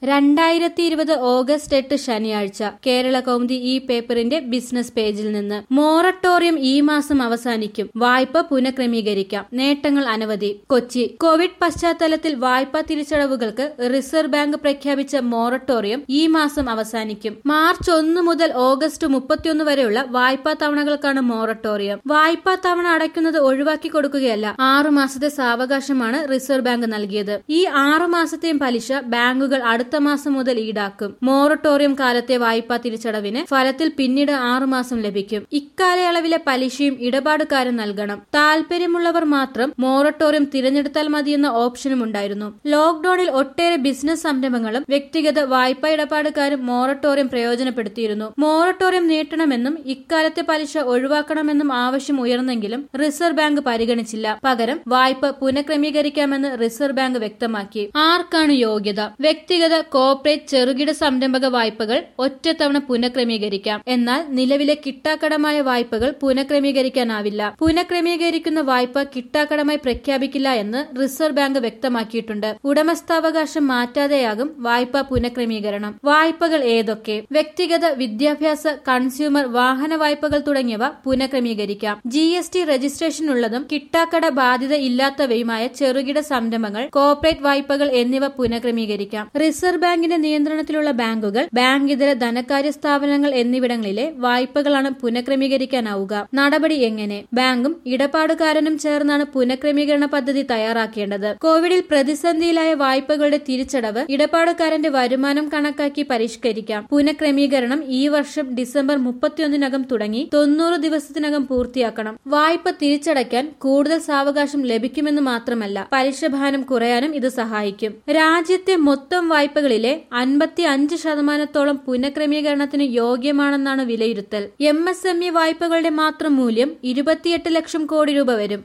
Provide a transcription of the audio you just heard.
രണ്ടായിരത്തി ഇരുപത് ഓഗസ്റ്റ് എട്ട് ശനിയാഴ്ച കേരള കൗമുദി ഈ പേപ്പറിന്റെ ബിസിനസ് പേജിൽ നിന്ന് മോറട്ടോറിയം ഈ മാസം അവസാനിക്കും വായ്പ പുനഃക്രമീകരിക്കാം നേട്ടങ്ങൾ അനവധി കൊച്ചി കോവിഡ് പശ്ചാത്തലത്തിൽ വായ്പാ തിരിച്ചടവുകൾക്ക് റിസർവ് ബാങ്ക് പ്രഖ്യാപിച്ച മോറട്ടോറിയം ഈ മാസം അവസാനിക്കും മാർച്ച് ഒന്ന് മുതൽ ഓഗസ്റ്റ് മുപ്പത്തിയൊന്ന് വരെയുള്ള വായ്പാ തവണകൾക്കാണ് മോറട്ടോറിയം വായ്പാ തവണ അടയ്ക്കുന്നത് ഒഴിവാക്കി കൊടുക്കുകയല്ല ആറു മാസത്തെ സാവകാശമാണ് റിസർവ് ബാങ്ക് നൽകിയത് ഈ ആറു മാസത്തെയും പലിശ ബാങ്കുകൾ അടുത്ത മാസം മുതൽ ഈടാക്കും മോറട്ടോറിയം കാലത്തെ വായ്പാ തിരിച്ചടവിന് ഫലത്തിൽ പിന്നീട് ആറുമാസം ലഭിക്കും ഇക്കാലയളവിലെ പലിശയും ഇടപാടുകാരൻ നൽകണം താൽപര്യമുള്ളവർ മാത്രം മോറട്ടോറിയം തിരഞ്ഞെടുത്താൽ മതിയെന്ന ഓപ്ഷനും ഉണ്ടായിരുന്നു ലോക്ഡൌണിൽ ഒട്ടേറെ ബിസിനസ് സംരംഭങ്ങളും വ്യക്തിഗത വായ്പാ ഇടപാടുകാരും മോറട്ടോറിയം പ്രയോജനപ്പെടുത്തിയിരുന്നു മോറട്ടോറിയം നീട്ടണമെന്നും ഇക്കാലത്തെ പലിശ ഒഴിവാക്കണമെന്നും ആവശ്യം ഉയർന്നെങ്കിലും റിസർവ് ബാങ്ക് പരിഗണിച്ചില്ല പകരം വായ്പ പുനഃക്രമീകരിക്കാമെന്ന് റിസർവ് ബാങ്ക് വ്യക്തമാക്കി ആർക്കാണ് യോഗ്യത വ്യക്തിഗത കോർപ്പറേറ്റ് ചെറുകിട സംരംഭക വായ്പകൾ ഒറ്റത്തവണ പുനഃക്രമീകരിക്കാം എന്നാൽ നിലവിലെ കിട്ടാക്കടമായ വായ്പകൾ പുനഃക്രമീകരിക്കാനാവില്ല പുനഃക്രമീകരിക്കുന്ന വായ്പ കിട്ടാക്കടമായി പ്രഖ്യാപിക്കില്ല എന്ന് റിസർവ് ബാങ്ക് വ്യക്തമാക്കിയിട്ടുണ്ട് ഉടമസ്ഥാവകാശം മാറ്റാതെയാകും വായ്പ പുനഃക്രമീകരണം വായ്പകൾ ഏതൊക്കെ വ്യക്തിഗത വിദ്യാഭ്യാസ കൺസ്യൂമർ വാഹന വായ്പകൾ തുടങ്ങിയവ പുനഃക്രമീകരിക്കാം ജി എസ് ടി രജിസ്ട്രേഷൻ ഉള്ളതും കിട്ടാക്കട ബാധ്യത ഇല്ലാത്തവയുമായ ചെറുകിട സംരംഭങ്ങൾ കോർപ്പറേറ്റ് വായ്പകൾ എന്നിവ പുനഃക്രമീകരിക്കാം റിസർവ് ബാങ്കിന്റെ നിയന്ത്രണത്തിലുള്ള ബാങ്കുകൾ ബാങ്ക് ഇതര ധനകാര്യ സ്ഥാപനങ്ങൾ എന്നിവിടങ്ങളിലെ വായ്പകളാണ് പുനഃക്രമീകരിക്കാനാവുക നടപടി എങ്ങനെ ബാങ്കും ഇടപാടുകാരനും ചേർന്നാണ് പുനഃക്രമീകരണ പദ്ധതി തയ്യാറാക്കേണ്ടത് കോവിഡിൽ പ്രതിസന്ധിയിലായ വായ്പകളുടെ തിരിച്ചടവ് ഇടപാടുകാരന്റെ വരുമാനം കണക്കാക്കി പരിഷ്കരിക്കാം പുനഃക്രമീകരണം ഈ വർഷം ഡിസംബർ മുപ്പത്തിയൊന്നിനകം തുടങ്ങി തൊണ്ണൂറ് ദിവസത്തിനകം പൂർത്തിയാക്കണം വായ്പ തിരിച്ചടയ്ക്കാൻ കൂടുതൽ സാവകാശം ലഭിക്കുമെന്ന് മാത്രമല്ല പലിശഭാരം കുറയാനും ഇത് സഹായിക്കും രാജ്യത്തെ മൊത്തം വായ്പകളിലെ അൻപത്തി അഞ്ച് ശതമാനത്തോളം പുനഃക്രമീകരണത്തിന് യോഗ്യമാണെന്നാണ് വിലയിരുത്തൽ എം എസ് എം ഇ വായ്പകളുടെ മാത്രം മൂല്യം ഇരുപത്തിയെട്ട് ലക്ഷം കോടി രൂപ വരും